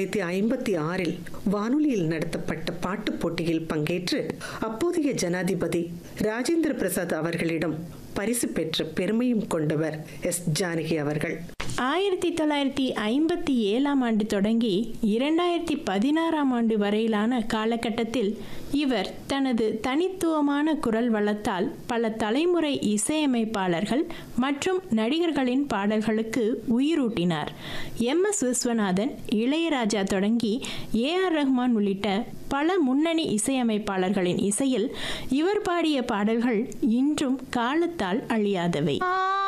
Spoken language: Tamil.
தொள்ளாயிரத்தி ஐம்பத்தி ஆறில் வானொலியில் நடத்தப்பட்ட பாட்டுப் போட்டியில் பங்கேற்று அப்போதைய ஜனாதிபதி ராஜேந்திர பிரசாத் அவர்களிடம் பரிசு பெற்ற பெருமையும் கொண்டவர் எஸ் ஜானகி அவர்கள் ஆயிரத்தி தொள்ளாயிரத்தி ஐம்பத்தி ஏழாம் ஆண்டு தொடங்கி இரண்டாயிரத்தி பதினாறாம் ஆண்டு வரையிலான காலகட்டத்தில் இவர் தனது தனித்துவமான குரல் வளத்தால் பல தலைமுறை இசையமைப்பாளர்கள் மற்றும் நடிகர்களின் பாடல்களுக்கு உயிரூட்டினார் எம் எஸ் விஸ்வநாதன் இளையராஜா தொடங்கி ஏ ஆர் ரஹ்மான் உள்ளிட்ட பல முன்னணி இசையமைப்பாளர்களின் இசையில் இவர் பாடிய பாடல்கள் இன்றும் காலத்தால் அழியாதவை